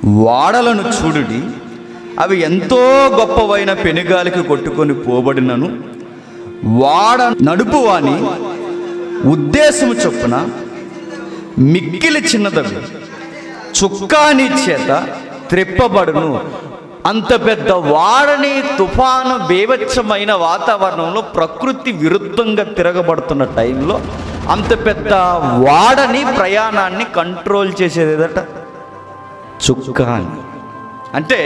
వాడలను చూడుడి అవి ఎంతో గొప్పవైన పెనుగాలికి కొట్టుకొని పోబడినను వాడ నడుపువాని ఉద్దేశము చొప్పున మిక్కిలి చిన్నదవి చుక్కాని చేత త్రిప్పబడును అంత పెద్ద వాడని తుఫాను బేవచ్చమైన వాతావరణంలో ప్రకృతి విరుద్ధంగా తిరగబడుతున్న టైంలో అంత పెద్ద వాడని ప్రయాణాన్ని కంట్రోల్ చేసేదేదట చుక్కాని అంటే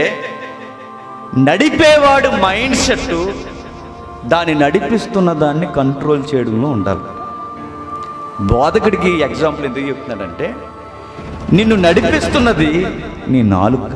నడిపేవాడు మైండ్ సెట్ దాన్ని నడిపిస్తున్న దాన్ని కంట్రోల్ చేయడంలో ఉండాలి బోధకుడికి ఎగ్జాంపుల్ ఎందుకు చెప్తున్నాడంటే నిన్ను నడిపిస్తున్నది నీ నాలుక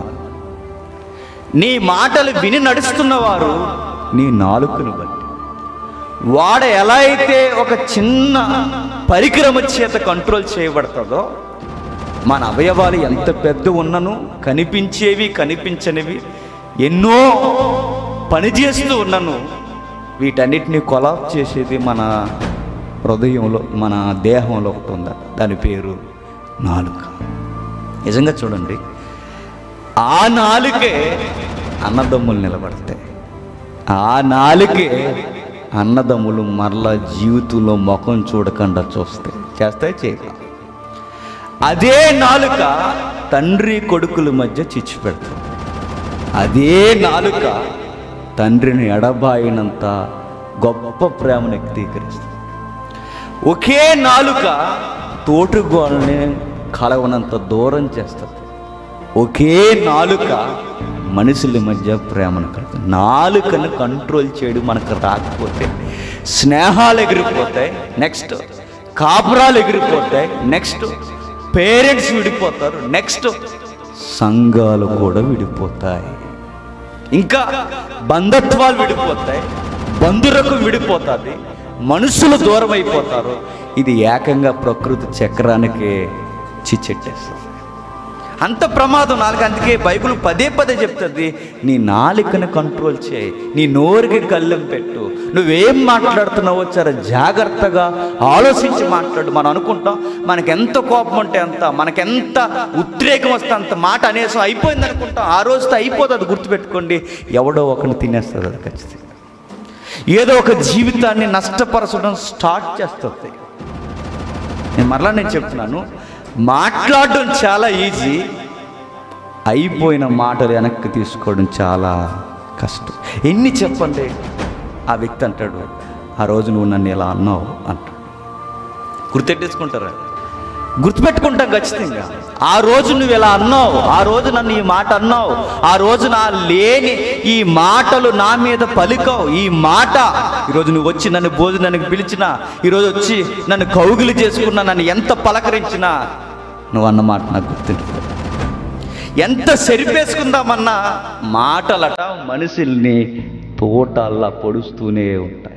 నీ మాటలు విని నడుస్తున్నవారు నీ నాలుకను బట్టి వాడ ఎలా అయితే ఒక చిన్న పరికరము చేత కంట్రోల్ చేయబడుతుందో మన అవయవాలు ఎంత పెద్ద ఉన్నను కనిపించేవి కనిపించనివి ఎన్నో పనిచేస్తూ ఉన్నను వీటన్నిటిని కొలాప్ చేసేది మన హృదయంలో మన దేహంలో ఒకటి ఉందా దాని పేరు నాలుక నిజంగా చూడండి ఆ నాలుకే అన్నదమ్ములు నిలబడతాయి ఆ నాలుకే అన్నదమ్ములు మరలా జీవితంలో ముఖం చూడకుండా చూస్తాయి చేస్తాయి చేయక అదే నాలుక తండ్రి కొడుకుల మధ్య చిచ్చు పెడుతుంది అదే నాలుక తండ్రిని ఎడబాయినంత గొప్ప ప్రేమను వ్యక్తీకరిస్తుంది ఒకే నాలుక తోటుగోళ్ళని కలవనంత దూరం చేస్తుంది ఒకే నాలుక మనుషుల మధ్య ప్రేమను కలుగుతుంది నాలుకను కంట్రోల్ చేయడం మనకు రాకపోతే స్నేహాలు ఎగిరిపోతాయి నెక్స్ట్ కాపురాలు ఎగిరిపోతాయి నెక్స్ట్ పేరెంట్స్ విడిపోతారు నెక్స్ట్ సంఘాలు కూడా విడిపోతాయి ఇంకా బంధత్వాలు విడిపోతాయి బంధురకు విడిపోతుంది మనుషులు దూరం అయిపోతారు ఇది ఏకంగా ప్రకృతి చక్రానికి చిచ్చెట్టేస్తుంది అంత ప్రమాదం నాలుగు అందుకే బైబిల్ పదే పదే చెప్తుంది నీ నాలుకను కంట్రోల్ చేయి నీ నోరుకి కళ్ళెం పెట్టు నువ్వేం మాట్లాడుతున్నావో చాలా జాగ్రత్తగా ఆలోచించి మాట్లాడు మనం అనుకుంటాం మనకి ఎంత కోపం ఉంటే అంత మనకెంత ఉద్రేకం వస్తే అంత మాట అనేసం అయిపోయింది అనుకుంటాం ఆ రోజుతో అయిపోతుంది గుర్తుపెట్టుకోండి ఎవడో ఒకరిని తినేస్తుంది అది ఖచ్చితంగా ఏదో ఒక జీవితాన్ని నష్టపరచడం స్టార్ట్ చేస్తుంది నేను మరలా నేను చెప్తున్నాను మాట్లాడడం చాలా ఈజీ అయిపోయిన మాటలు వెనక్కి తీసుకోవడం చాలా కష్టం ఎన్ని చెప్పండి ఆ వ్యక్తి అంటాడు ఆ రోజు నువ్వు నన్ను ఇలా అన్నావు అంటాడు గుర్తెట్టేసుకుంటారా గుర్తుపెట్టుకుంటాం ఖచ్చితంగా ఆ రోజు నువ్వు ఇలా అన్నావు ఆ రోజు నన్ను ఈ మాట అన్నావు ఆ రోజు నా లేని ఈ మాటలు నా మీద పలికావు ఈ మాట ఈరోజు నువ్వు వచ్చి నన్ను భోజనానికి పిలిచినా ఈరోజు వచ్చి నన్ను కౌగులు చేసుకున్నా నన్ను ఎంత పలకరించినా నువ్వు అన్న మాట నాకు గుర్తుంటుంది ఎంత సెరిపేసుకుందామన్నా మాటలట మనుషుల్ని తోటల్లా పొడుస్తూనే ఉంటాయి